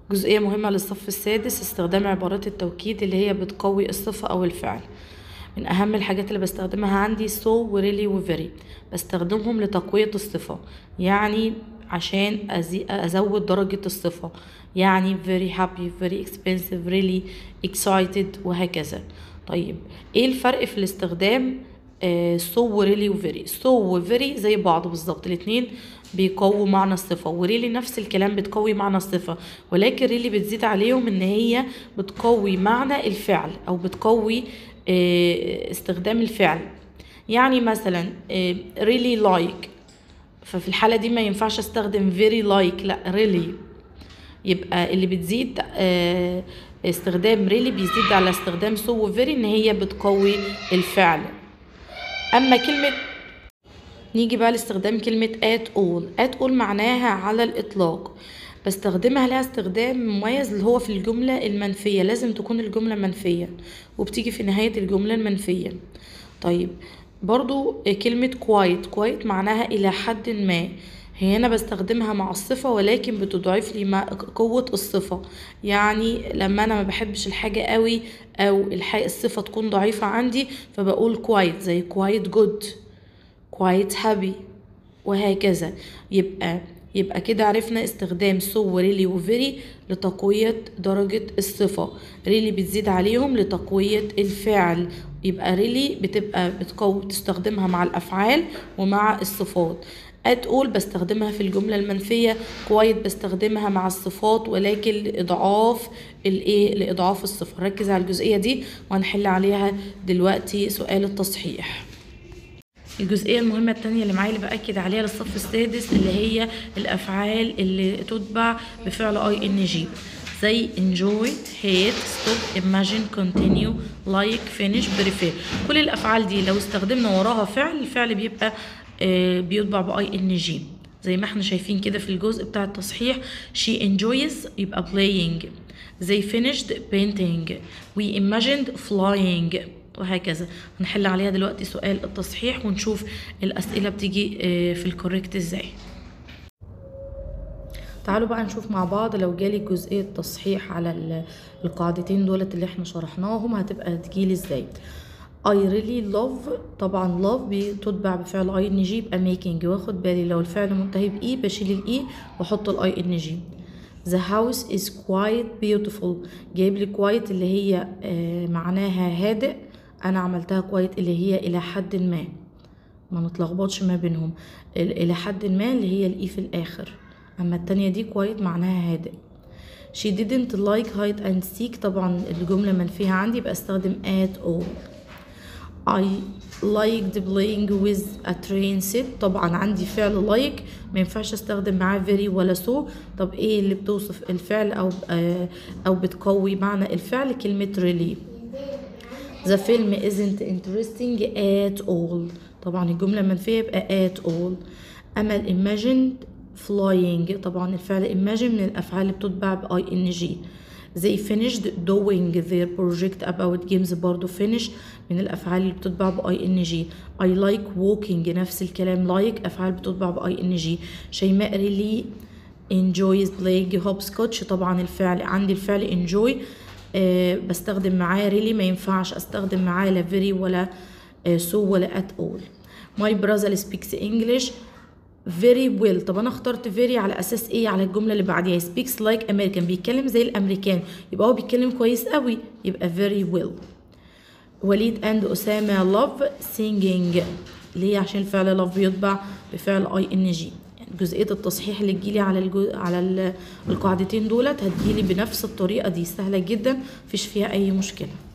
جزئية مهمة للصف السادس استخدام عبارات التوكيد اللي هي بتقوي الصفة أو الفعل من أهم الحاجات اللي بستخدمها عندي so و really و very بستخدمهم لتقوية الصفة يعني عشان أزي- أزود درجة الصفة يعني very happy very expensive really excited وهكذا طيب ايه الفرق في الاستخدام آه so و really و very so و very زي بعض بالظبط الاتنين بيقووا معنى الصفة وريلي نفس الكلام بتقوي معنى الصفة ولكن ريلي بتزيد عليهم ان هي بتقوي معنى الفعل او بتقوي آه، استخدام الفعل يعني مثلا آه، really like ففي الحالة دي ما ينفعش استخدم very like لا really يبقى اللي بتزيد آه، استخدام really بيزيد على استخدام so و very ان هي بتقوي الفعل اما كلمة نيجي بقى لاستخدام كلمة at all at all معناها على الإطلاق بستخدمها لها استخدام مميز اللي هو في الجملة المنفية لازم تكون الجملة منفية وبتيجي في نهاية الجملة المنفية طيب برضو كلمة quiet quiet معناها إلى حد ما هي هنا بستخدمها مع الصفة ولكن بتضعف لي ما- قوة الصفة يعني لما أنا ما بحبش الحاجة قوي أو الح- الصفة تكون ضعيفة عندي فبقول quiet زي quiet good quite happy وهكذا يبقى يبقى كده عرفنا استخدام so و really و very لتقوية درجة الصفة really بتزيد عليهم لتقوية الفعل يبقى really بتبقى بتقوي تستخدمها مع الأفعال ومع الصفات at all بستخدمها في الجملة المنفية quite بستخدمها مع الصفات ولكن لإضعاف الإيه لإضعاف الصفة ركز على الجزئية دي وهنحل عليها دلوقتي سؤال التصحيح الجزئية المهمة التانية اللي معايا اللي بأكد عليها للصف السادس اللي هي الأفعال اللي تتبع بفعل اي ان جي زي enjoy, hate, stop, imagine, continue, like, finish, prefer كل الأفعال دي لو استخدمنا وراها فعل الفعل بيبقى آه، بيتبع باي ان جي زي ما احنا شايفين كده في الجزء بتاع التصحيح she enjoys يبقى playing they finished painting we imagined flying وهكذا هنحل عليها دلوقتي سؤال التصحيح ونشوف الأسئلة بتيجي آه، في الكوريكت ازاي تعالوا بقى نشوف مع بعض لو جالي جزئية تصحيح على ال- القاعدتين دولت اللي احنا شرحناهم هتبقى تجيلي ازاي I really love طبعا love بتتبع بفعل اي ان جي يبقى making واخد بالي لو الفعل منتهي باي بشيل الاي واحط الاي ان جي The house is quite beautiful جايب لي quite اللي هي آه، معناها هادئ انا عملتها quite اللي هي الى حد ما ما نتلخبطش ما بينهم ال- الى حد ما اللي هي الاي في الاخر اما التانية دي quiet معناها هادئ she didn't like hide and seek طبعا الجملة منفية عندي يبقى استخدم at all I liked playing with a train set طبعا عندي فعل like ما ينفعش استخدم معاه very ولا so طب ايه اللي بتوصف الفعل او آه او بتقوي معنى الفعل كلمة really The film isn't interesting at all طبعا الجملة منفية يبقى at all أما ال imagined flying طبعا الفعل imagine من الأفعال اللي بتتبع ب ing They finished doing their project about games برضو finish من الأفعال اللي بتتبع ب ing I like walking نفس الكلام like أفعال بتتبع ب ing شيماء really enjoys playing hopscotch طبعا الفعل عندي الفعل enjoy آه بستخدم معاه really ما ينفعش استخدم معاه لا very ولا آه so ولا at all my brother speaks English very well طب انا اخترت very على اساس ايه على الجمله اللي بعديها speaks like American بيتكلم زي الامريكان يبقى هو بيتكلم كويس قوي يبقى very well وليد اند اسامه love singing ليه عشان الفعل love بيتبع بفعل اي ان جي جزئيه التصحيح اللي تجيلي على الجو... على ال- القاعدتين دولت هتجيلي بنفس الطريقه دي سهله جدا مفيش فيها اي مشكله